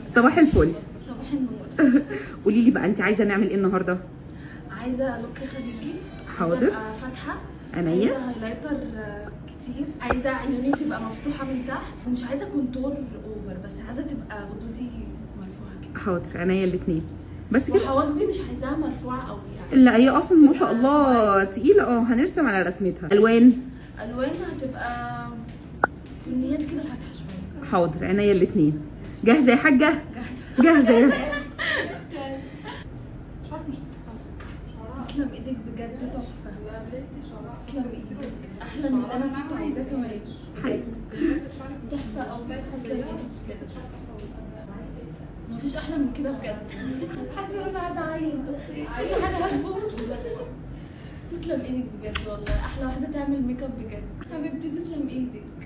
صباح الفل صباح النور قولي لي بقى انت عايزه نعمل ايه النهارده عايزه لوك خليجي حاضر. عايزة أبقى فاتحه عينيا. عايزه هايلايتر آه، كتير عايزه عيوني تبقى مفتوحه من تحت ومش عايزه كونتور اوفر بس عايزه تبقى خدودي مرفوعه كده حاضر عينيا الاثنين بس كده وحواجبي مش عايزاها مرفوعه قوي يعني لا هي اصلا ما شاء الله تقيله اه هنرسم على رسمتها الوان الوان هتبقى بنيات كده فاتحه شويه حاضر عينيا الاثنين جاهزه يا حاجه جاهزه جاهزه يا تسلم ايدك بجد تحفه تسلم ايدك احلى من اللي انا كنت عايزاه كمان حقيقي. تحفه قوي تسلم ايدك بجد مفيش احلى من كده بجد حاسه ان انا عايزه اعيط بس كل حاجه هتبوظ تسلم ايدك بجد والله احلى واحده تعمل ميك اب بجد حبيبتي تسلم ايدك